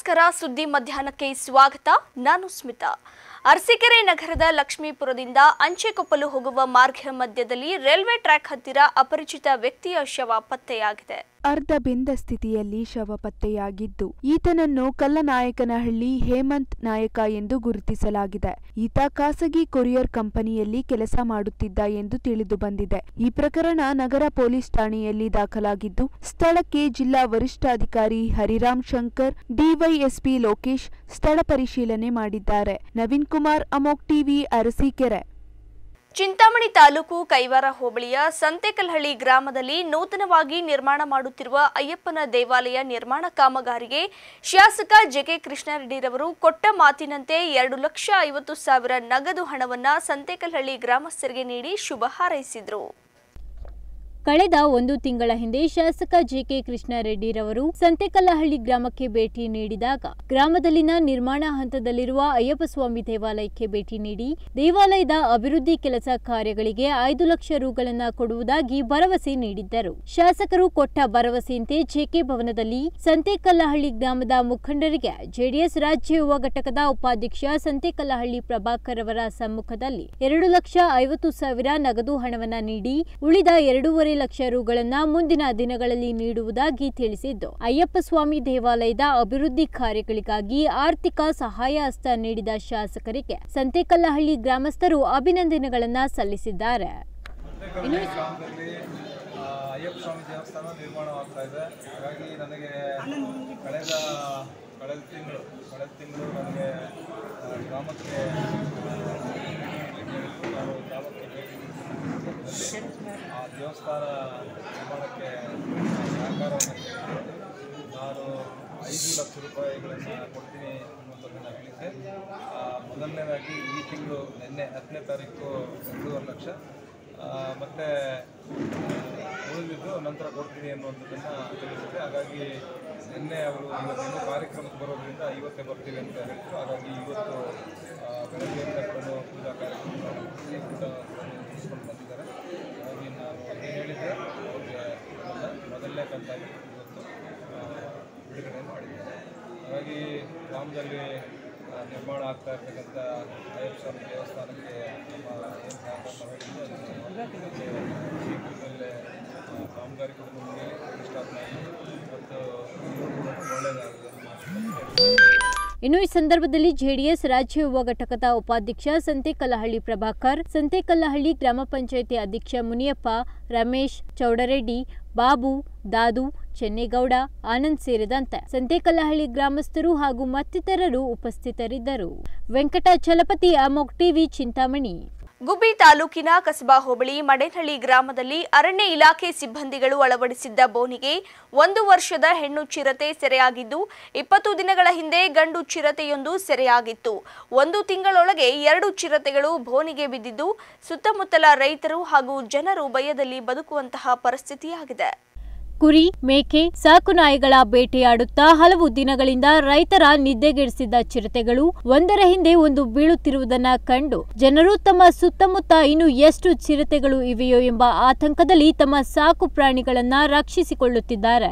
ನಮಸ್ಕಾರ ಸುದ್ದಿ ಮಧ್ಯಾಹ್ನಕ್ಕೆ ಸ್ವಾಗತ ನಾನು ಸ್ಮಿತಾ ಅರಸೀಕೆರೆ ನಗರದ ಲಕ್ಷ್ಮೀಪುರದಿಂದ ಅಂಚೆಕೊಪ್ಪಲು ಹೋಗುವ ಮಾರ್ಗ ಮಧ್ಯದಲ್ಲಿ ರೈಲ್ವೆ ಟ್ರ್ಯಾಕ್ ಹತ್ತಿರ ಅಪರಿಚಿತ ವ್ಯಕ್ತಿಯ ಶವ ಪತ್ತೆಯಾಗಿದೆ ಅರ್ಧ ಬೆಂದ ಸ್ಥಿತಿಯಲ್ಲಿ ಶವ ಪತ್ತೆಯಾಗಿದ್ದು ಈತನನ್ನು ಕಲ್ಲನಾಯಕನಹಳ್ಳಿ ಹೇಮಂತ್ ನಾಯಕ ಎಂದು ಗುರುತಿಸಲಾಗಿದೆ ಈತ ಖಾಸಗಿ ಕೊರಿಯರ್ ಕಂಪನಿಯಲ್ಲಿ ಕೆಲಸ ಮಾಡುತ್ತಿದ್ದ ಎಂದು ತಿಳಿದು ಬಂದಿದೆ ಈ ಪ್ರಕರಣ ನಗರ ಪೊಲೀಸ್ ಠಾಣೆಯಲ್ಲಿ ದಾಖಲಾಗಿದ್ದು ಸ್ಥಳಕ್ಕೆ ಜಿಲ್ಲಾ ವರಿಷ್ಠಾಧಿಕಾರಿ ಹರಿರಾಮ್ ಶಂಕರ್ ಡಿವೈಎಸ್ಪಿ ಲೋಕೇಶ್ ಸ್ಥಳ ಪರಿಶೀಲನೆ ಮಾಡಿದ್ದಾರೆ ನವೀನ್ ಕುಮಾರ್ ಅಮೋಕ್ ಟಿವಿ ಅರಸೀಕೆರೆ ಚಿಂತಾಮಣಿ ತಾಲೂಕು ಕೈವಾರ ಹೋಬಳಿಯ ಸಂತೆಕಲ್ಹಳ್ಳಿ ಗ್ರಾಮದಲ್ಲಿ ನೂತನವಾಗಿ ನಿರ್ಮಾಣ ಮಾಡುತ್ತಿರುವ ಅಯ್ಯಪ್ಪನ ದೇವಾಲಯ ನಿರ್ಮಾಣ ಕಾಮಗಾರಿಗೆ ಶಾಸಕ ಜೆಕೆ ಕೃಷ್ಣಾರೆಡ್ಡಿರವರು ಕೊಟ್ಟ ಮಾತಿನಂತೆ ಎರಡು ಲಕ್ಷ ಐವತ್ತು ಸಾವಿರ ನಗದು ಹಣವನ್ನ ಸಂತೆಕಲ್ಹಳ್ಳಿ ಗ್ರಾಮಸ್ಥರಿಗೆ ನೀಡಿ ಶುಭ ಹಾರೈಸಿದರು ಕಳೆದ ಒಂದು ತಿಂಗಳ ಹಿಂದೆ ಶಾಸಕ ಜೆಕೆ ಕೃಷ್ಣಾರೆಡ್ಡಿರವರು ಸಂತೆಕಲ್ಲಹಳ್ಳಿ ಗ್ರಾಮಕ್ಕೆ ಭೇಟಿ ನೀಡಿದಾಗ ಗ್ರಾಮದಲ್ಲಿನ ನಿರ್ಮಾಣ ಹಂತದಲ್ಲಿರುವ ಅಯ್ಯಪ್ಪ ಸ್ವಾಮಿ ದೇವಾಲಯಕ್ಕೆ ಭೇಟಿ ನೀಡಿ ದೇವಾಲಯದ ಅಭಿವೃದ್ಧಿ ಕೆಲಸ ಕಾರ್ಯಗಳಿಗೆ ಐದು ಲಕ್ಷ ರುಗಳನ್ನ ಕೊಡುವುದಾಗಿ ಭರವಸೆ ನೀಡಿದ್ದರು ಶಾಸಕರು ಕೊಟ್ಟ ಭರವಸೆಯಂತೆ ಜೆಕೆ ಭವನದಲ್ಲಿ ಸಂತೆಕಲ್ಲಹಳ್ಳಿ ಗ್ರಾಮದ ಮುಖಂಡರಿಗೆ ಜೆಡಿಎಸ್ ರಾಜ್ಯ ಯುವ ಘಟಕದ ಉಪಾಧ್ಯಕ್ಷ ಸಂತೆಕಲ್ಲಹಳ್ಳಿ ಪ್ರಭಾಕರ್ ಅವರ ಸಮ್ಮುಖದಲ್ಲಿ ಎರಡು ಲಕ್ಷ ಐವತ್ತು ಸಾವಿರ ನಗದು ಹಣವನ್ನ ನೀಡಿ ಉಳಿದ ಎರಡೂವರೆ ಲಕ್ಷ ರುಗಳನ್ನ ಮುಂದಿನ ದಿನಗಳಲ್ಲಿ ನೀಡುವುದಾಗಿ ತಿಳಿಸಿದ್ದು ಅಯ್ಯಪ್ಪ ಸ್ವಾಮಿ ದೇವಾಲಯದ ಅಭಿವೃದ್ಧಿ ಕಾರ್ಯಗಳಿಗಾಗಿ ಆರ್ಥಿಕ ಸಹಾಯ ಹಸ್ತ ನೀಡಿದ ಶಾಸಕರಿಗೆ ಸಂತೆಕಲ್ಲಹಳ್ಳಿ ಗ್ರಾಮಸ್ಥರು ಅಭಿನಂದನೆಗಳನ್ನ ಸಲ್ಲಿಸಿದ್ದಾರೆ ಇನ್ನು ಗ್ರಾಮದಲ್ಲಿ ಆ, ಅಯ್ಯಪ್ಪ ಸ್ವಾಮಿ ದೇವಸ್ಥಾನ ನಿರ್ಮಾಣವಾಗ್ತಾ ಇದೆ ಹಾಗಾಗಿ ನನಗೆ ಕಳೆದ ಕಳೆದ ತಿಂಗಳು ಕಳೆದ ತಿಂಗಳು ನನಗೆ ಆ, ಗ್ರಾಮಕ್ಕೆ ಆ, ಹೇಳಿದ್ರು. ನಾನು ಗ್ರಾಮಕ್ಕೆ ಭೇಟಿ ನೀಡಿದ್ದಲ್ಲಿ ಆ ದೇವಸ್ಥಾನ ನಿರ್ಮಾಣಕ್ಕೆ ಸಹಕಾರವನ್ನು ಕೇಳಿದ್ದೆ ನಾನು ಐದು ಲಕ್ಷ ರೂಪಾಯಿಗಳನ್ನು ಕೊಡ್ತೀನಿ ಅನ್ನುವಂಥದ್ದನ್ನು ಹೇಳಿದ್ದೆ ಆ, ಮೊದಲನೇದಾಗಿ ಈ ತಿಂಗಳು ನಿನ್ನೆ ಹತ್ತನೇ ತಾರೀಕು ಎರಡೂವರೆ ಲಕ್ಷ ಆ, ಮತ್ತೆ ಆ, ಉಳಿದಿದ್ದು ನಂತರ ಕೊಡ್ತೀನಿ ಅನ್ನುವಂಥದ್ದನ್ನು ತಿಳಿಸಿದೆ ಹಾಗಾಗಿ ನಿನ್ನೆ ಅವರು ಇವತ್ತೇನೋ ಕಾರ್ಯಕ್ರಮಕ್ಕೆ ಬರೋದ್ರಿಂದ ಇವತ್ತೇ ಬರ್ತೀವಿ ಅಂತ ಹೇಳಿದ್ರು ಹಾಗಾಗಿ ಇವತ್ತು ಆ, ಬೆಳಗ್ಗೆಯಿಂದ ಕೂಡ ಪೂಜಾ ಕಾರ್ಯಕ್ರಮ ಮುಗಿಸಿ ಊಟ ಮುಗಿಸ್ಕೊಂಡು ಬಂದಿದ್ದಾರೆ ಹಾಗಾಗಿ ನಾನು ಏನು ಹೇಳಿದ್ದೆ ಅವ್ರಿಗೆ ಮೊದಲ- ಮೊದಲನೇ ಕಂತಾಗಿ ಇವತ್ತು ಆ, ಬಿಡುಗಡೆ ಮಾಡಿದ್ದೇನೆ ಹಾಗಾಗಿ ಗ್ರಾಮದಲ್ಲಿ ಆ, ನಿರ್ಮಾಣ ಆಗ್ತಾ ಇರ್ತಕ್ಕಂಥ ಅಯ್ಯಪ್ಪ ಸ್ವಾಮಿ ದೇವಸ್ಥಾನಕ್ಕೆ ನಮ್ಮ ಏನು ಸಹಕಾರ ನಾವು ಹೇಳಿದ್ವಿ ಅದಕ್ಕೆ ಶೀಘ್ರದಲ್ಲೇ ಆ, ಕಾಮಗಾರಿ ಕೂಡ ಮುಗಿಲಿ ಪ್ರತಿಷ್ಠಾಪನೆ ಆಗಿ ಮತ್ತು ಒಳ್ಳೆಯದಾಗಲಿ ಇನ್ನು ಈ ಸಂದರ್ಭದಲ್ಲಿ ಜೆಡಿಎಸ್ ರಾಜ್ಯ ಯುವ ಘಟಕದ ಉಪಾಧ್ಯಕ್ಷ ಸಂತೆಕಲ್ಲಹಳ್ಳಿ ಪ್ರಭಾಕರ್ ಸಂತೆಕಲ್ಲಹಳ್ಳಿ ಗ್ರಾಮ ಪಂಚಾಯಿತಿ ಅಧ್ಯಕ್ಷ ಮುನಿಯಪ್ಪ ರಮೇಶ್ ಚೌಡರೆಡ್ಡಿ ಬಾಬು ದಾದು ಚೆನ್ನೇಗೌಡ ಆನಂದ್ ಸೇರಿದಂತೆ ಸಂತೆಕಲ್ಲಹಳ್ಳಿ ಗ್ರಾಮಸ್ಥರು ಹಾಗೂ ಮತ್ತಿತರರು ಉಪಸ್ಥಿತರಿದ್ದರು ವೆಂಕಟಾಚಲಪತಿ ಅಮೋಕ್ ಟಿವಿ ಚಿಂತಾಮಣಿ ಗುಬ್ಬಿ ತಾಲೂಕಿನ ಕಸಬಾ ಹೋಬಳಿ ಮಡೇನಹಳ್ಳಿ ಗ್ರಾಮದಲ್ಲಿ ಅರಣ್ಯ ಇಲಾಖೆ ಸಿಬ್ಬಂದಿಗಳು ಅಳವಡಿಸಿದ್ದ ಬೋನಿಗೆ ಒಂದು ವರ್ಷದ ಹೆಣ್ಣು ಚಿರತೆ ಸೆರೆಯಾಗಿದ್ದು ಇಪ್ಪತ್ತು ದಿನಗಳ ಹಿಂದೆ ಗಂಡು ಚಿರತೆಯೊಂದು ಸೆರೆಯಾಗಿತ್ತು ಒಂದು ತಿಂಗಳೊಳಗೆ ಎರಡು ಚಿರತೆಗಳು ಬೋನಿಗೆ ಬಿದ್ದಿದ್ದು ಸುತ್ತಮುತ್ತಲ ರೈತರು ಹಾಗೂ ಜನರು ಭಯದಲ್ಲಿ ಬದುಕುವಂತಹ ಪರಿಸ್ಥಿತಿಯಾಗಿದೆ ಕುರಿ ಮೇಕೆ ಸಾಕು ನಾಯಿಗಳ ಬೇಟೆಯಾಡುತ್ತಾ ಹಲವು ದಿನಗಳಿಂದ ರೈತರ ನಿದ್ದೆಗೆಡಿಸಿದ್ದ ಚಿರತೆಗಳು ಒಂದರ ಹಿಂದೆ ಒಂದು ಬೀಳುತ್ತಿರುವುದನ್ನ ಕಂಡು ಜನರು ತಮ್ಮ ಸುತ್ತಮುತ್ತ ಇನ್ನು ಎಷ್ಟು ಚಿರತೆಗಳು ಇವೆಯೋ ಎಂಬ ಆತಂಕದಲ್ಲಿ ತಮ್ಮ ಸಾಕು ಪ್ರಾಣಿಗಳನ್ನ ರಕ್ಷಿಸಿಕೊಳ್ಳುತ್ತಿದ್ದಾರೆ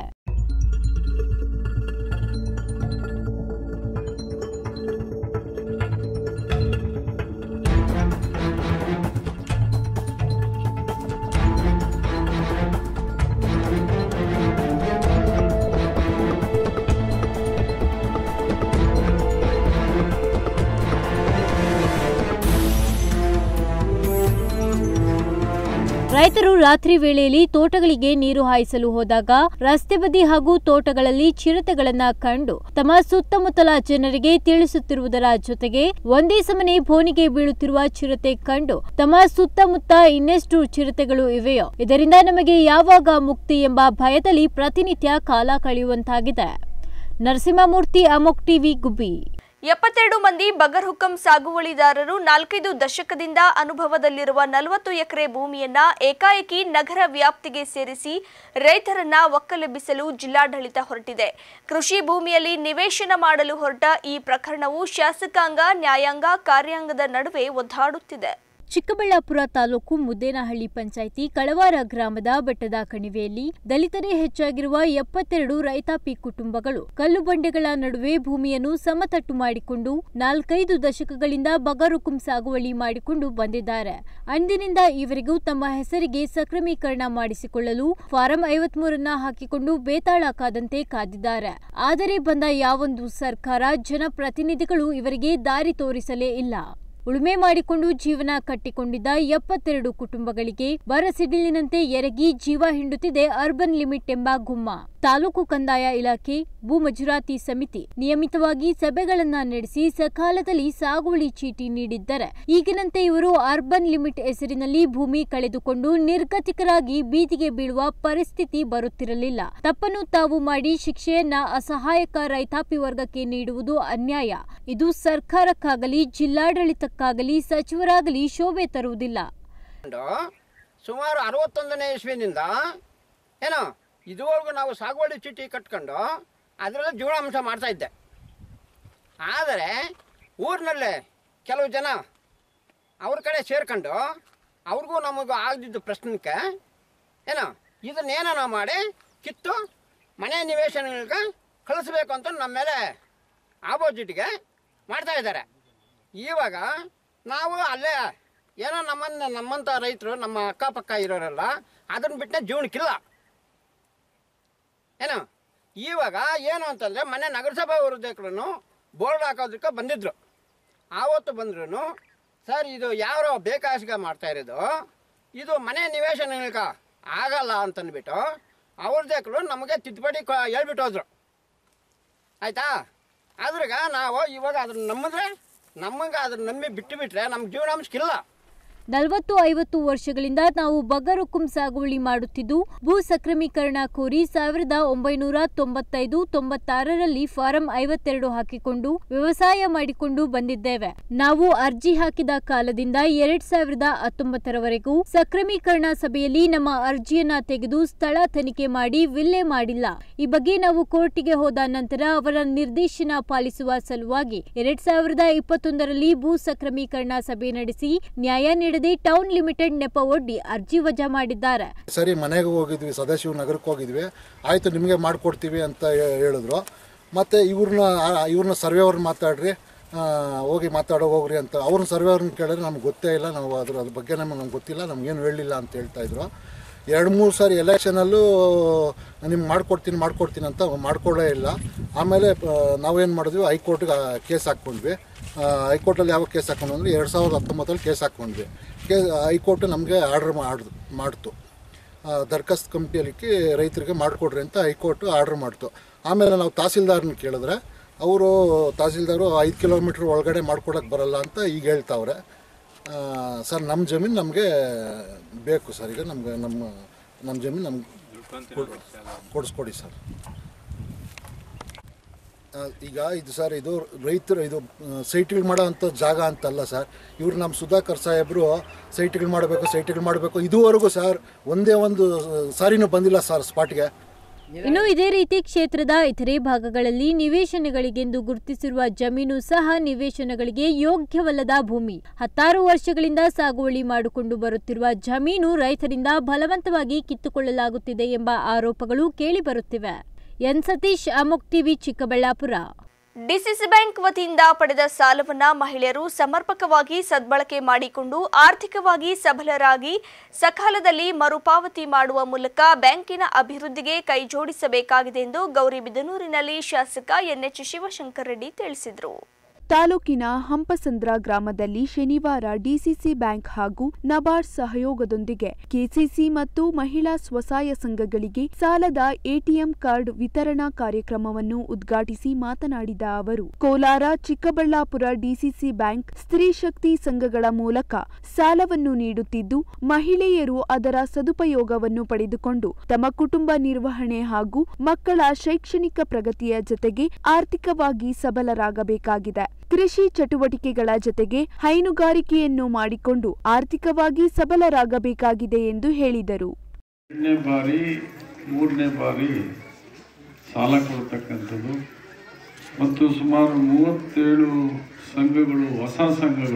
ರೈತರು ರಾತ್ರಿ ವೇಳೆಯಲ್ಲಿ ತೋಟಗಳಿಗೆ ನೀರು ಹಾಯಿಸಲು ಹೋದಾಗ ರಸ್ತೆ ಬದಿ ಹಾಗೂ ತೋಟಗಳಲ್ಲಿ ಚಿರತೆಗಳನ್ನ ಕಂಡು ತಮ್ಮ ಸುತ್ತಮುತ್ತಲ ಜನರಿಗೆ ತಿಳಿಸುತ್ತಿರುವುದರ ಜೊತೆಗೆ ಒಂದೇ ಸಮನೆ ಬೋನಿಗೆ ಬೀಳುತ್ತಿರುವ ಚಿರತೆ ಕಂಡು ತಮ್ಮ ಸುತ್ತಮುತ್ತ ಇನ್ನೆಷ್ಟು ಚಿರತೆಗಳು ಇವೆಯೋ ಇದರಿಂದ ನಮಗೆ ಯಾವಾಗ ಮುಕ್ತಿ ಎಂಬ ಭಯದಲ್ಲಿ ಪ್ರತಿನಿತ್ಯ ಕಾಲ ಕಳೆಯುವಂತಾಗಿದೆ ನರಸಿಂಹಮೂರ್ತಿ ಅಮೋಕ್ ಟಿವಿ ಗುಬ್ಬಿ ಎಪ್ಪತ್ತೆರಡು ಮಂದಿ ಬಗರ್ ಹುಕಂ ಸಾಗುವಳಿದಾರರು ನಾಲ್ಕೈದು ದಶಕದಿಂದ ಅನುಭವದಲ್ಲಿರುವ ನಲವತ್ತು ಎಕರೆ ಭೂಮಿಯನ್ನ ಏಕಾಏಕಿ ನಗರ ವ್ಯಾಪ್ತಿಗೆ ಸೇರಿಸಿ ರೈತರನ್ನ ಒಕ್ಕಲೆಬ್ಬಿಸಲು ಜಿಲ್ಲಾಡಳಿತ ಹೊರಟಿದೆ ಕೃಷಿ ಭೂಮಿಯಲ್ಲಿ ನಿವೇಶನ ಮಾಡಲು ಹೊರಟ ಈ ಪ್ರಕರಣವು ಶಾಸಕಾಂಗ ನ್ಯಾಯಾಂಗ ಕಾರ್ಯಾಂಗದ ನಡುವೆ ಒದ್ದಾಡುತ್ತಿದೆ ಚಿಕ್ಕಬಳ್ಳಾಪುರ ತಾಲೂಕು ಮುದ್ದೇನಹಳ್ಳಿ ಪಂಚಾಯಿತಿ ಕಳವಾರ ಗ್ರಾಮದ ಬೆಟ್ಟದ ಕಣಿವೆಯಲ್ಲಿ ದಲಿತರೇ ಹೆಚ್ಚಾಗಿರುವ ಎಪ್ಪತ್ತೆರಡು ರೈತಾಪಿ ಕುಟುಂಬಗಳು ಕಲ್ಲು ಬಂಡೆಗಳ ನಡುವೆ ಭೂಮಿಯನ್ನು ಸಮತಟ್ಟು ಮಾಡಿಕೊಂಡು ನಾಲ್ಕೈದು ದಶಕಗಳಿಂದ ಬಗರುಕುಂ ಸಾಗುವಳಿ ಮಾಡಿಕೊಂಡು ಬಂದಿದ್ದಾರೆ ಅಂದಿನಿಂದ ಈವರೆಗೂ ತಮ್ಮ ಹೆಸರಿಗೆ ಸಕ್ರಮೀಕರಣ ಮಾಡಿಸಿಕೊಳ್ಳಲು ಫಾರಂ ಐವತ್ಮೂರನ್ನ ಹಾಕಿಕೊಂಡು ಬೇತಾಳ ಕಾದಂತೆ ಕಾದಿದ್ದಾರೆ ಆದರೆ ಬಂದ ಯಾವೊಂದು ಸರ್ಕಾರ ಜನಪ್ರತಿನಿಧಿಗಳು ಇವರಿಗೆ ದಾರಿ ತೋರಿಸಲೇ ಇಲ್ಲ ಉಳುಮೆ ಮಾಡಿಕೊಂಡು ಜೀವನ ಕಟ್ಟಿಕೊಂಡಿದ್ದ ಎಪ್ಪತ್ತೆರಡು ಕುಟುಂಬಗಳಿಗೆ ಬರ ಸಿಡಿಲಿನಂತೆ ಎರಗಿ ಜೀವ ಹಿಂಡುತ್ತಿದೆ ಅರ್ಬನ್ ಲಿಮಿಟ್ ಎಂಬ ಗುಮ್ಮ ತಾಲೂಕು ಕಂದಾಯ ಇಲಾಖೆ ಭೂ ಮಂಜೂರಾತಿ ಸಮಿತಿ ನಿಯಮಿತವಾಗಿ ಸಭೆಗಳನ್ನ ನಡೆಸಿ ಸಕಾಲದಲ್ಲಿ ಸಾಗುವಳಿ ಚೀಟಿ ನೀಡಿದ್ದರೆ ಈಗಿನಂತೆ ಇವರು ಅರ್ಬನ್ ಲಿಮಿಟ್ ಹೆಸರಿನಲ್ಲಿ ಭೂಮಿ ಕಳೆದುಕೊಂಡು ನಿರ್ಗತಿಕರಾಗಿ ಬೀದಿಗೆ ಬೀಳುವ ಪರಿಸ್ಥಿತಿ ಬರುತ್ತಿರಲಿಲ್ಲ ತಪ್ಪನ್ನು ತಾವು ಮಾಡಿ ಶಿಕ್ಷೆಯನ್ನ ಅಸಹಾಯಕ ರೈತಾಪಿ ವರ್ಗಕ್ಕೆ ನೀಡುವುದು ಅನ್ಯಾಯ ಇದು ಸರ್ಕಾರಕ್ಕಾಗಲಿ ಜಿಲ್ಲಾಡಳಿತಕ್ಕಾಗಲಿ ಸಚಿವರಾಗಲಿ ಶೋಭೆ ತರುವುದಿಲ್ಲ ಕೊಂಡು ಸುಮಾರು ಅರವತ್ತೊಂದನೇ ಇಸ್ವಿನಿಂದ ಏನೋ ಇದುವರೆಗೂ ನಾವು ಸಾಗುವಳಿ ಚೀಟಿ ಕಟ್ಕೊಂಡು ಅದರಲ್ಲಿ ಜೀವನಾಂಶ ಮಾಡ್ತಾ ಇದ್ದೆ ಆದರೆ ಊರಿನಲ್ಲೇ ಕೆಲವು ಜನ ಅವ್ರ ಕಡೆ ಸೇರ್ಕೊಂಡು ಅವ್ರಿಗೂ ನಮಗೂ ಆಗದಿದ್ದು ಪ್ರಶ್ನಕ್ಕೆ ಏನೋ ಇದನ್ನೇನ ಮಾಡಿ ಕಿತ್ತು ಮನೆ ನಿವೇಶನಗಳಿಗೆ ಕಳಿಸ್ಬೇಕು ಅಂತ ನಮ್ಮ ಮೇಲೆ ಆಪೋಸಿಟ್ಗೆ ಮಾಡ್ತಾ ಇದ್ದಾರೆ ಇವಾಗ ನಾವು ಅಲ್ಲೇ ಏನೋ ನಮ್ಮನ್ನ ನಮ್ಮಂಥ ರೈತರು ನಮ್ಮ ಅಕ್ಕಪಕ್ಕ ಇರೋರೆಲ್ಲ ಅದನ್ನ ಬಿಟ್ಟರೆ ಜೀವನಕ್ಕಿಲ್ಲ ಏನು ಇವಾಗ ಏನು ಅಂತಂದರೆ ಮನೆ ನಗರಸಭೆ ವೃದ್ಧಕರು ಬೋರ್ಡ್ ಹಾಕೋದಕ್ಕೆ ಬಂದಿದ್ರು ಆವತ್ತು ಬಂದ್ರು ಸರ್ ಇದು ಯಾರೋ ಬೇಕಾಸಿಗೆ ಮಾಡ್ತಾ ಇರೋದು ಇದು ಮನೆ ನಿವೇಶನಗಳಿಗೆ ಆಗಲ್ಲ ಅಂತಂದ್ಬಿಟ್ಟು ಅವ್ರದ್ದೇಕರು ನಮಗೆ ತಿದ್ದುಪಡಿ ಕ ಹೇಳ್ಬಿಟ್ಟು ಹೋದ್ರು ಆಯಿತಾ ಅದ್ರಾಗ ನಾವು ಇವಾಗ ಅದನ್ನ ನಂಬಿದ್ರೆ ನಮಗೆ ಅದನ್ನ ನಂಬಿ ಬಿಟ್ಟು ಬಿಟ್ರೆ ನಮ್ಮ ಜೀವನಾಂಶಕ್ಕಿಲ್ಲ ನಲವತ್ತು ಐವತ್ತು ವರ್ಷಗಳಿಂದ ನಾವು ಬಗರುಕುಂ ಸಾಗುವಳಿ ಮಾಡುತ್ತಿದ್ದು ಭೂ ಸಕ್ರಮೀಕರಣ ಕೋರಿ ಸಾವಿರದ ಒಂಬೈನೂರ ತೊಂಬತ್ತೈದು ತೊಂಬತ್ತಾರರಲ್ಲಿ ಫಾರಂ ಐವತ್ತೆರಡು ಹಾಕಿಕೊಂಡು ವ್ಯವಸಾಯ ಮಾಡಿಕೊಂಡು ಬಂದಿದ್ದೇವೆ ನಾವು ಅರ್ಜಿ ಹಾಕಿದ ಕಾಲದಿಂದ ಎರಡ್ ಸಾವಿರದ ಹತ್ತೊಂಬತ್ತರವರೆಗೂ ಸಕ್ರಮೀಕರಣ ಸಭೆಯಲ್ಲಿ ನಮ್ಮ ಅರ್ಜಿಯನ್ನ ತೆಗೆದು ಸ್ಥಳ ತನಿಖೆ ಮಾಡಿ ವಿಲ್ಲೆ ಮಾಡಿಲ್ಲ ಈ ಬಗ್ಗೆ ನಾವು ಕೋರ್ಟಿಗೆ ಹೋದ ನಂತರ ಅವರ ನಿರ್ದೇಶನ ಪಾಲಿಸುವ ಸಲುವಾಗಿ ಎರಡ್ ಸಾವಿರದ ಇಪ್ಪತ್ತೊಂದರಲ್ಲಿ ಭೂ ಸಕ್ರಮೀಕರಣ ಸಭೆ ನಡೆಸಿ ನ್ಯಾಯ ನೀಡದೆ ಟೌನ್ ಲಿಮಿಟೆಡ್ ನೆಪ ಒಡ್ಡಿ ಅರ್ಜಿ ವಜಾ ಮಾಡಿದ್ದಾರೆ ಸರಿ ಮನೆಗೆ ಹೋಗಿದ್ವಿ ಸದಾಶಿವ ನಗರಕ್ಕೆ ಹೋಗಿದ್ವಿ ಆಯಿತು ನಿಮಗೆ ಮಾಡಿಕೊಡ್ತೀವಿ ಅಂತ ಹೇ- ಹೇಳಿದ್ರು ಮತ್ತು ಇವ್ರನ್ನ ಇವ್ರನ್ನ ಸರ್ವೇವ್ರನ್ನ ಮಾತಾಡ್ರಿ ಆ, ಹೋಗಿ ಮಾತಾಡೋ ಹೋಗ್ರಿ ಅಂತ ಅವ್ರನ್ನ ಸರ್ವೇವ್ರನ್ನ ಕೇಳಿದ್ರೆ ನಮ್ಗೆ ಗೊತ್ತೇ ಇಲ್ಲ ನಾವು ಅದ್ರ ಅದ್ರ ಬಗ್ಗೆ ನಮ್ಗೆ ನಮ್ಗೆ ಗೊತ್ತಿಲ್ಲ ನಮ್ಗೇನು ಹೇಳಿಲ್ಲ ಅಂತ ಹೇಳ್ತಾ ಇದ್ರು ಎರಡು ಮೂರು ಸಾರಿ ಎಲೆಕ್ಷನಲ್ಲೂ ನಿಮ್ಗೆ ಮಾಡ್ಕೊಡ್ತೀನಿ ಮಾಡ್ಕೊಡ್ತೀನಿ ಅಂತ ಮಾಡ್ಕೊಡೇ ಇಲ್ಲ ಆಮೇಲೆ ಆ, ನಾವೇನು ಮಾಡಿದ್ವಿ ಹೈಕೋರ್ಟ್ಗೆ ಕೇಸ್ ಹಾಕ್ಕೊಂಡ್ವಿ ಆ, ಹೈಕೋರ್ಟಲ್ಲಿ ಯಾವ ಕೇಸ್ ಹಾಕೊಂಡು ಅಂದರೆ ಎರಡು ಸಾವಿರದ ಹತ್ತೊಂಬತ್ತರಲ್ಲಿ ಕೇಸ್ ಹಾಕ್ಕೊಂಡ್ವಿ ಕೇ ಹೈಕೋರ್ಟ್ ನಮಗೆ ಆರ್ಡ್ರ್ ಮಾಡ್ದು ಮಾಡ್ತು ಆ, ದರ್ಖಾಸ್ತ್ ಕಮಿಟಿಯಲ್ಲಿ ರೈತರಿಗೆ ಮಾಡಿಕೊಡ್ರಿ ಅಂತ ಹೈಕೋರ್ಟ್ ಆರ್ಡ್ರ್ ಮಾಡ್ತು ಆಮೇಲೆ ನಾವು ತಹಸೀಲ್ದಾರ್ನ ಕೇಳಿದ್ರೆ ಅವರು ತಹಸೀಲ್ದಾರು ಐದು ಕಿಲೋಮೀಟ್ರ್ ಒಳಗಡೆ ಮಾಡ್ಕೊಡಕ್ಕೆ ಬರಲ್ಲ ಅಂತ ಈಗ ಹೇಳ್ತಾವ್ರೆ ಆ, ಸರ್ ನಮ್ಮ ಜಮೀನು ನಮಗೆ ಬೇಕು ಸರ್ ಈಗ ನಮ್ಗೆ ನಮ್ಮ ನಮ್ಮ ಜಮೀನು ನಮ್ಗೆ ಕೊಡಿಸ್ಕೊಡಿ ಸರ್ ಆ, ಈಗ ಇದು ಸರ್ ಇದು ರೈತರು ಇದು ಸೈಟ್ಗಳು ಮಾಡೋ ಅಂಥ ಜಾಗ ಅಂತಲ್ಲ ಸರ್ ಇವ್ರು ನಮ್ಮ ಸುಧಾಕರ್ ಸಾಹೇಬರು ಸೈಟ್ಗಳು ಮಾಡಬೇಕು ಸೈಟ್ಗಳು ಮಾಡಬೇಕು ಇದುವರೆಗೂ ಸರ್ ಒಂದೇ ಒಂದು ಸಾರಿನೂ ಬಂದಿಲ್ಲ ಸರ್ ಸ್ಪಾಟ್ಗೆ ಇನ್ನು ಇದೇ ರೀತಿ ಕ್ಷೇತ್ರದ ಇತರೆ ಭಾಗಗಳಲ್ಲಿ ನಿವೇಶನಗಳಿಗೆಂದು ಗುರುತಿಸಿರುವ ಜಮೀನು ಸಹ ನಿವೇಶನಗಳಿಗೆ ಯೋಗ್ಯವಲ್ಲದ ಭೂಮಿ ಹತ್ತಾರು ವರ್ಷಗಳಿಂದ ಸಾಗುವಳಿ ಮಾಡಿಕೊಂಡು ಬರುತ್ತಿರುವ ಜಮೀನು ರೈತರಿಂದ ಬಲವಂತವಾಗಿ ಕಿತ್ತುಕೊಳ್ಳಲಾಗುತ್ತಿದೆ ಎಂಬ ಆರೋಪಗಳು ಕೇಳಿಬರುತ್ತಿವೆ ಎನ್ ಸತೀಶ್ ಅಮುಕ್ ಟಿವಿ ಚಿಕ್ಕಬಳ್ಳಾಪುರ ಡಿಸಿಸಿ ಬ್ಯಾಂಕ್ ವತಿಯಿಂದ ಪಡೆದ ಸಾಲವನ್ನ ಮಹಿಳೆಯರು ಸಮರ್ಪಕವಾಗಿ ಸದ್ಬಳಕೆ ಮಾಡಿಕೊಂಡು ಆರ್ಥಿಕವಾಗಿ ಸಬಲರಾಗಿ ಸಕಾಲದಲ್ಲಿ ಮರುಪಾವತಿ ಮಾಡುವ ಮೂಲಕ ಬ್ಯಾಂಕಿನ ಅಭಿವೃದ್ಧಿಗೆ ಕೈಜೋಡಿಸಬೇಕಾಗಿದೆ ಎಂದು ಗೌರಿಬಿದನೂರಿನಲ್ಲಿ ಶಾಸಕ ಎನ್ಎಚ್ ಶಿವಶಂಕರ್ ರೆಡ್ಡಿ ತಿಳಿಸಿದರು ತಾಲೂಕಿನ ಹಂಪಸಂದ್ರ ಗ್ರಾಮದಲ್ಲಿ ಶನಿವಾರ ಡಿಸಿಸಿ ಬ್ಯಾಂಕ್ ಹಾಗೂ ನಬಾರ್ಡ್ ಸಹಯೋಗದೊಂದಿಗೆ ಕೆಸಿಸಿ ಮತ್ತು ಮಹಿಳಾ ಸ್ವಸಹಾಯ ಸಂಘಗಳಿಗೆ ಸಾಲದ ಎಟಿಎಂ ಕಾರ್ಡ್ ವಿತರಣಾ ಕಾರ್ಯಕ್ರಮವನ್ನು ಉದ್ಘಾಟಿಸಿ ಮಾತನಾಡಿದ ಅವರು ಕೋಲಾರ ಚಿಕ್ಕಬಳ್ಳಾಪುರ ಡಿಸಿಸಿ ಬ್ಯಾಂಕ್ ಸ್ತ್ರೀ ಶಕ್ತಿ ಸಂಘಗಳ ಮೂಲಕ ಸಾಲವನ್ನು ನೀಡುತ್ತಿದ್ದು ಮಹಿಳೆಯರು ಅದರ ಸದುಪಯೋಗವನ್ನು ಪಡೆದುಕೊಂಡು ತಮ್ಮ ಕುಟುಂಬ ನಿರ್ವಹಣೆ ಹಾಗೂ ಮಕ್ಕಳ ಶೈಕ್ಷಣಿಕ ಪ್ರಗತಿಯ ಜತೆಗೆ ಆರ್ಥಿಕವಾಗಿ ಸಬಲರಾಗಬೇಕಾಗಿದೆ ಕೃಷಿ ಚಟುವಟಿಕೆಗಳ ಜತೆಗೆ ಹೈನುಗಾರಿಕೆಯನ್ನು ಮಾಡಿಕೊಂಡು ಆರ್ಥಿಕವಾಗಿ ಸಬಲರಾಗಬೇಕಾಗಿದೆ ಎಂದು ಹೇಳಿದರು ಎರಡನೇ ಬಾರಿ ಮೂರನೇ ಬಾರಿ ಸಾಲ ಕೊಡ್ತಕ್ಕಂಥದ್ದು ಮತ್ತು ಸುಮಾರು ಮೂವತ್ತೇಳು ಸಂಘಗಳು ಹೊಸ ಸಂಘಗಳು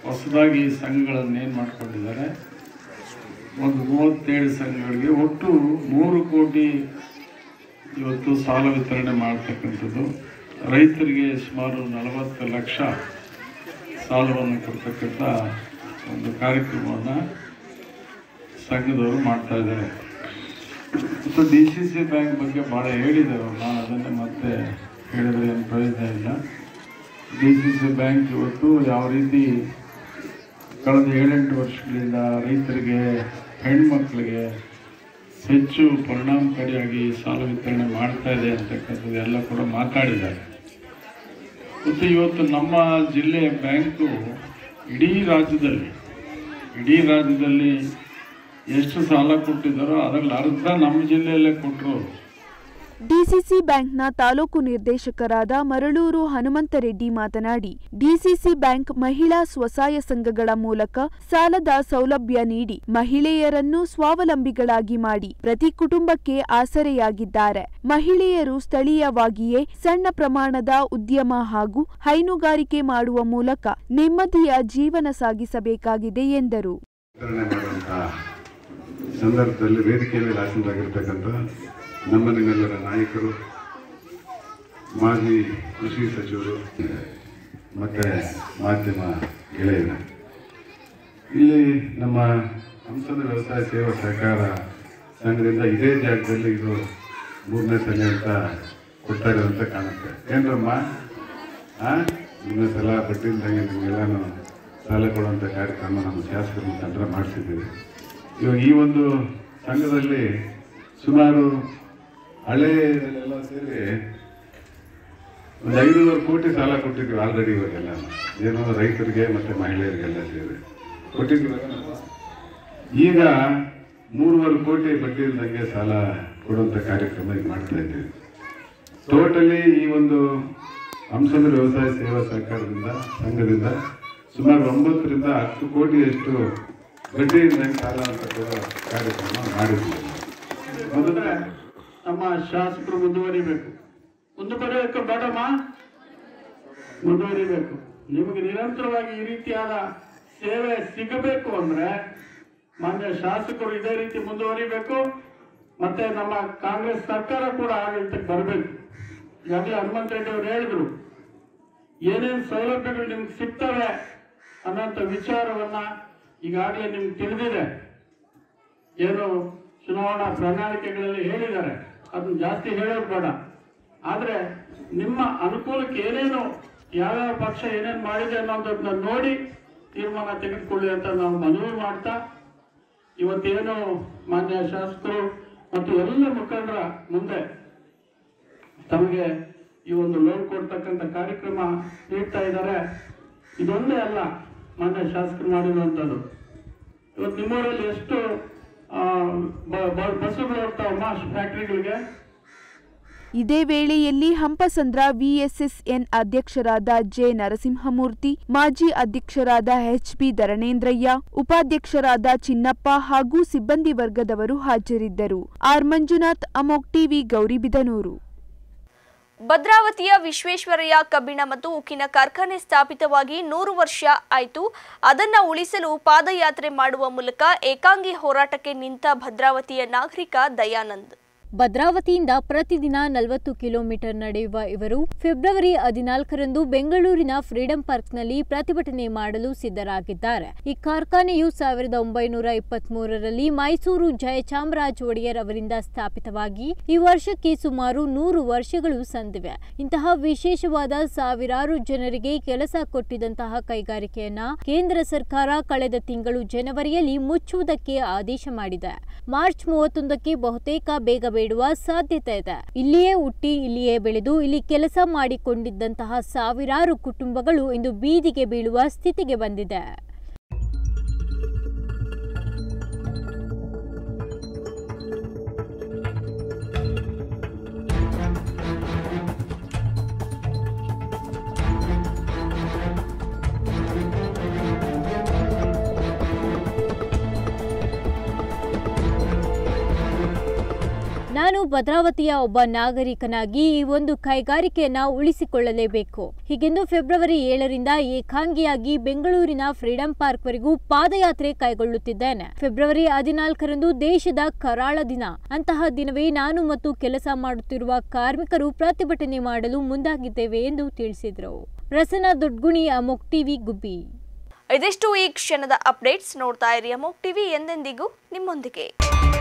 ಹೊಸದಾಗಿ ಸಂಘಗಳನ್ನು ಏನು ಮಾಡ್ಕೊಂಡಿದ್ದಾರೆ ಒಂದು ಮೂವತ್ತೇಳು ಸಂಘಗಳಿಗೆ ಒಟ್ಟು ಮೂರು ಕೋಟಿ ಇವತ್ತು ಸಾಲ ವಿತರಣೆ ಮಾಡ್ತಕ್ಕಂಥದ್ದು ರೈತರಿಗೆ ಸುಮಾರು ನಲವತ್ತು ಲಕ್ಷ ಸಾಲವನ್ನು ಕೊಡ್ತಕ್ಕಂಥ ಒಂದು ಕಾರ್ಯಕ್ರಮವನ್ನು ಸಂಘದವರು ಮಾಡ್ತಾ ಇದ್ದಾರೆ ಮತ್ತು ಡಿ ಸಿ ಸಿ ಬ್ಯಾಂಕ್ ಬಗ್ಗೆ ಭಾಳ ಹೇಳಿದ್ದಾರೆ ಅವ್ರು. ನಾನು ಅದನ್ನೇ ಮತ್ತೆ ಹೇಳಿದ್ರೆ ಏನು ಪ್ರಯೋಜನ ಇಲ್ಲ ಡಿ ಸಿ ಸಿ ಬ್ಯಾಂಕ್ ಇವತ್ತು ಯಾವ ರೀತಿ ಕಳೆದ ಏಳೆಂಟು ವರ್ಷಗಳಿಂದ ರೈತರಿಗೆ ಹೆಣ್ಮಕ್ಳಿಗೆ ಹೆಚ್ಚು ಪರಿಣಾಮಕಾರಿಯಾಗಿ ಸಾಲ ವಿತರಣೆ ಮಾಡ್ತಾ ಇದೆ ಅಂತಕ್ಕಂಥದ್ದು ಎಲ್ಲ ಕೂಡ ಮಾತಾಡಿದ್ದಾರೆ ಮತ್ತು ಇವತ್ತು ನಮ್ಮ ಜಿಲ್ಲೆಯ ಬ್ಯಾಂಕು ಇಡೀ ರಾಜ್ಯದಲ್ಲಿ ಇಡೀ ರಾಜ್ಯದಲ್ಲಿ ಎಷ್ಟು ಸಾಲ ಕೊಟ್ಟಿದ್ದಾರೋ ಅದರಲ್ಲಿ ಅರ್ಧ ನಮ್ಮ ಜಿಲ್ಲೆಯಲ್ಲೇ ಕೊಟ್ಟರು ಡಿಸಿಸಿ ಬ್ಯಾಂಕ್ನ ತಾಲೂಕು ನಿರ್ದೇಶಕರಾದ ಮರಳೂರು ಹನುಮಂತರೆಡ್ಡಿ ಮಾತನಾಡಿ ಡಿಸಿಸಿ ಬ್ಯಾಂಕ್ ಮಹಿಳಾ ಸ್ವಸಹಾಯ ಸಂಘಗಳ ಮೂಲಕ ಸಾಲದ ಸೌಲಭ್ಯ ನೀಡಿ ಮಹಿಳೆಯರನ್ನು ಸ್ವಾವಲಂಬಿಗಳಾಗಿ ಮಾಡಿ ಪ್ರತಿ ಕುಟುಂಬಕ್ಕೆ ಆಸರೆಯಾಗಿದ್ದಾರೆ ಮಹಿಳೆಯರು ಸ್ಥಳೀಯವಾಗಿಯೇ ಸಣ್ಣ ಪ್ರಮಾಣದ ಉದ್ಯಮ ಹಾಗೂ ಹೈನುಗಾರಿಕೆ ಮಾಡುವ ಮೂಲಕ ನೆಮ್ಮದಿಯ ಜೀವನ ಸಾಗಿಸಬೇಕಾಗಿದೆ ಎಂದರು ವಿತರಣೆ ಮಾಡುವಂಥ ಸಂದರ್ಭದಲ್ಲಿ ವೇದಿಕೆ ಮೇಲೆ ಆಸೀನರಾಗಿರ್ತಕ್ಕಂಥ ನಮ್ಮ ನಿಮ್ಮೆಲ್ಲರ ನಾಯಕರು ಮಾಜಿ ಕೃಷಿ ಸಚಿವರು ಮತ್ತು ಮಾಧ್ಯಮ ಗೆಳೆಯರು ಇಲ್ಲಿ ನಮ್ಮ ಹಂಸದ ವ್ಯವಸಾಯ ಸೇವಾ ಸಹಕಾರ ಸಂಘದಿಂದ ಇದೇ ಜಾಗದಲ್ಲಿ ಇದು ಮೂರನೇ ಸಲ ಅಂತ ಕೊಡ್ತಾ ಇರೋದಂತ ಕಾಣುತ್ತೆ ಏನ್ರಮ್ಮ ಆ ಮೂರನೇ ಸಲ ಬಡ್ಡಿಲ್ದಂಗೆ ನಿಮಗೆಲ್ಲಾನು ಸಾಲ ಕೊಡುವಂಥ ಕಾರ್ಯಕ್ರಮ ನಮ್ಮ ಶಾಸಕರ ಮುಖಾಂತರ ಮಾಡಿಸಿದ್ದೀವಿ ಇವಾಗ ಈ ಒಂದು ಸಂಘದಲ್ಲಿ ಸುಮಾರು ಹಳೆಯದೆಲ್ಲ ಸೇರಿ ಒಂದು ಐನೂರು ಕೋಟಿ ಸಾಲ ಕೊಟ್ಟಿದ್ವಿ ಆಲ್ರೆಡಿ ಇವಾಗೆಲ್ಲ ಏನೋ ರೈತರಿಗೆ ಮತ್ತು ಮಹಿಳೆಯರಿಗೆಲ್ಲ ಸೇರಿ ಕೊಟ್ಟಿದ್ವಿ ಈಗ ಮೂರುವರೆ ಕೋಟಿ ಬಡ್ಡಿ ಇಲ್ದಂಗೆ ಸಾಲ ಕೊಡುವಂಥ ಕಾರ್ಯಕ್ರಮ ಈಗ ಮಾಡ್ತಾ ಇದ್ದೀವಿ ಟೋಟಲಿ ಈ ಒಂದು ಹಂಸದ ವ್ಯವಸಾಯ ಸೇವಾ ಸಹಕಾರದಿಂದ ಸಂಘದಿಂದ ಸುಮಾರು ಒಂಬತ್ತರಿಂದ ಹತ್ತು ಕೋಟಿಯಷ್ಟು ಬಡ್ಡಿ ಇಲ್ದಂಗೆ ಸಾಲ ಅಂತ ಕೊಡೋ ಕಾರ್ಯಕ್ರಮ ಮಾಡಿದ್ದೀವಿ ಮೊದಲೇ ನಮ್ಮ ಶಾಸಕರು ಮುಂದುವರಿಬೇಕು ಮುಂದುವರಿಬೇಕು ಬೇಡಮ್ಮ ಮುಂದುವರಿಬೇಕು ನಿಮಗೆ ನಿರಂತರವಾಗಿ ಈ ರೀತಿಯಾದ ಸೇವೆ ಸಿಗಬೇಕು ಅಂದ್ರೆ ಮಾನ್ಯ ಶಾಸಕರು ಇದೇ ರೀತಿ ಮುಂದುವರಿಬೇಕು ಮತ್ತೆ ನಮ್ಮ ಕಾಂಗ್ರೆಸ್ ಸರ್ಕಾರ ಕೂಡ ಆಡಳಿತಕ್ಕೆ ಬರಬೇಕು ಈಗಾಗಲೇ ಹನುಮಂತ ರೆಡ್ಡಿ ಅವರು ಹೇಳಿದ್ರು ಏನೇನು ಸೌಲಭ್ಯಗಳು ನಿಮ್ಗೆ ಸಿಗ್ತವೆ ಅನ್ನೋಂಥ ವಿಚಾರವನ್ನ ಈಗಾಗಲೇ ನಿಮ್ಗೆ ತಿಳಿದಿದೆ ಏನು ಚುನಾವಣಾ ಪ್ರಣಾಳಿಕೆಗಳಲ್ಲಿ ಹೇಳಿದ್ದಾರೆ ಅದನ್ನ ಜಾಸ್ತಿ ಹೇಳೋದು ಬೇಡ ಆದರೆ ನಿಮ್ಮ ಅನುಕೂಲಕ್ಕೆ ಏನೇನು ಯಾವ್ಯಾವ ಪಕ್ಷ ಏನೇನು ಮಾಡಿದೆ ಅನ್ನೋದನ್ನ ನೋಡಿ ತೀರ್ಮಾನ ತೆಗೆದುಕೊಳ್ಳಿ ಅಂತ ನಾವು ಮನವಿ ಮಾಡ್ತಾ ಇವತ್ತೇನು ಮಾನ್ಯ ಶಾಸಕರು ಮತ್ತು ಎಲ್ಲ ಮುಖಂಡರ ಮುಂದೆ ತಮಗೆ ಈ ಒಂದು ಲೋನ್ ಕೊಡ್ತಕ್ಕಂಥ ಕಾರ್ಯಕ್ರಮ ನೀಡ್ತಾ ಇದ್ದಾರೆ ಇದೊಂದೇ ಅಲ್ಲ ಮಾನ್ಯ ಶಾಸಕರು ಮಾಡಿರುವಂಥದ್ದು ಇವತ್ತು ನಿಮ್ಮೂರಲ್ಲಿ ಎಷ್ಟು ಆ, ಬ- ಬ- ಬಸ್ಸುಗಳು ಹೋಗ್ತಾವಮ್ಮ ಫ್ಯಾಕ್ಟ್ರಿಗಳಿಗೆ ಇದೇ ವೇಳೆಯಲ್ಲಿ ಹಂಪಸಂದ್ರ ವಿಎಸ್ಎಸ್ಎನ್ ಅಧ್ಯಕ್ಷರಾದ ಜೆ ನರಸಿಂಹಮೂರ್ತಿ ಮಾಜಿ ಅಧ್ಯಕ್ಷರಾದ ಎಚ್ಬಿ ಧರಣೇಂದ್ರಯ್ಯ ಉಪಾಧ್ಯಕ್ಷರಾದ ಚಿನ್ನಪ್ಪ ಹಾಗೂ ಸಿಬ್ಬಂದಿ ವರ್ಗದವರು ಹಾಜರಿದ್ದರು ಆರ್ ಮಂಜುನಾಥ್ ಅಮೋಕ್ ಟಿವಿ ಗೌರಿಬಿದನೂರು ಭದ್ರಾವತಿಯ ವಿಶ್ವೇಶ್ವರಯ್ಯ ಕಬ್ಬಿಣ ಮತ್ತು ಉಕ್ಕಿನ ಕಾರ್ಖಾನೆ ಸ್ಥಾಪಿತವಾಗಿ ನೂರು ವರ್ಷ ಆಯಿತು ಅದನ್ನ ಉಳಿಸಲು ಪಾದಯಾತ್ರೆ ಮಾಡುವ ಮೂಲಕ ಏಕಾಂಗಿ ಹೋರಾಟಕ್ಕೆ ನಿಂತ ಭದ್ರಾವತಿಯ ನಾಗರಿಕ ದಯಾನಂದ್ ಭದ್ರಾವತಿಯಿಂದ ಪ್ರತಿದಿನ ನಲವತ್ತು ಕಿಲೋಮೀಟರ್ ನಡೆಯುವ ಇವರು ಫೆಬ್ರವರಿ ಹದಿನಾಲ್ಕರಂದು ಬೆಂಗಳೂರಿನ ಫ್ರೀಡಂ ಪಾರ್ಕ್ನಲ್ಲಿ ಪ್ರತಿಭಟನೆ ಮಾಡಲು ಸಿದ್ಧರಾಗಿದ್ದಾರೆ ಈ ಕಾರ್ಖಾನೆಯು ಸಾವಿರದ ಒಂಬೈನೂರ ಇಪ್ಪತ್ತ್ ಮೂರರಲ್ಲಿ ಮೈಸೂರು ಜಯಚಾಮರಾಜ ಒಡೆಯರ್ ಅವರಿಂದ ಸ್ಥಾಪಿತವಾಗಿ ಈ ವರ್ಷಕ್ಕೆ ಸುಮಾರು ನೂರು ವರ್ಷಗಳು ಸಂದಿವೆ ಇಂತಹ ವಿಶೇಷವಾದ ಸಾವಿರಾರು ಜನರಿಗೆ ಕೆಲಸ ಕೊಟ್ಟಿದ್ದಂತಹ ಕೈಗಾರಿಕೆಯನ್ನ ಕೇಂದ್ರ ಸರ್ಕಾರ ಕಳೆದ ತಿಂಗಳು ಜನವರಿಯಲ್ಲಿ ಮುಚ್ಚುವುದಕ್ಕೆ ಆದೇಶ ಮಾಡಿದೆ ಮಾರ್ಚ್ ಮೂವತ್ತೊಂದಕ್ಕೆ ಬಹುತೇಕ ಬೇಗ ಬೇಡುವ ಸಾಧ್ಯತೆ ಇದೆ ಇಲ್ಲಿಯೇ ಹುಟ್ಟಿ ಇಲ್ಲಿಯೇ ಬೆಳೆದು ಇಲ್ಲಿ ಕೆಲಸ ಮಾಡಿಕೊಂಡಿದ್ದಂತಹ ಸಾವಿರಾರು ಕುಟುಂಬಗಳು ಇಂದು ಬೀದಿಗೆ ಬೀಳುವ ಸ್ಥಿತಿಗೆ ಬಂದಿದೆ ನಾನು ಭದ್ರಾವತಿಯ ಒಬ್ಬ ನಾಗರಿಕನಾಗಿ ಈ ಒಂದು ಕೈಗಾರಿಕೆಯನ್ನ ಉಳಿಸಿಕೊಳ್ಳಲೇಬೇಕು ಹೀಗೆಂದು ಫೆಬ್ರವರಿ ಏಳರಿಂದ ಏಕಾಂಗಿಯಾಗಿ ಬೆಂಗಳೂರಿನ ಫ್ರೀಡಂ ಪಾರ್ಕ್ವರೆಗೂ ಪಾದಯಾತ್ರೆ ಕೈಗೊಳ್ಳುತ್ತಿದ್ದೇನೆ ಫೆಬ್ರವರಿ ಹದಿನಾಲ್ಕರಂದು ದೇಶದ ಕರಾಳ ದಿನ ಅಂತಹ ದಿನವೇ ನಾನು ಮತ್ತು ಕೆಲಸ ಮಾಡುತ್ತಿರುವ ಕಾರ್ಮಿಕರು ಪ್ರತಿಭಟನೆ ಮಾಡಲು ಮುಂದಾಗಿದ್ದೇವೆ ಎಂದು ತಿಳಿಸಿದರು ಪ್ರಸನ್ನ ದೊಡ್ಗುಣಿ ಅಮೋಕ್ ಟಿವಿ ಗುಬ್ಬಿ ಇದಿಷ್ಟು ಈ ಕ್ಷಣದ ಅಪ್ಡೇಟ್ಸ್ ನೋಡ್ತಾ ಇರಿ ಅಮೋಕ್ ಟಿವಿ ಎಂದೆಂದಿಗೂ ನಿಮ್ಮೊಂದಿಗೆ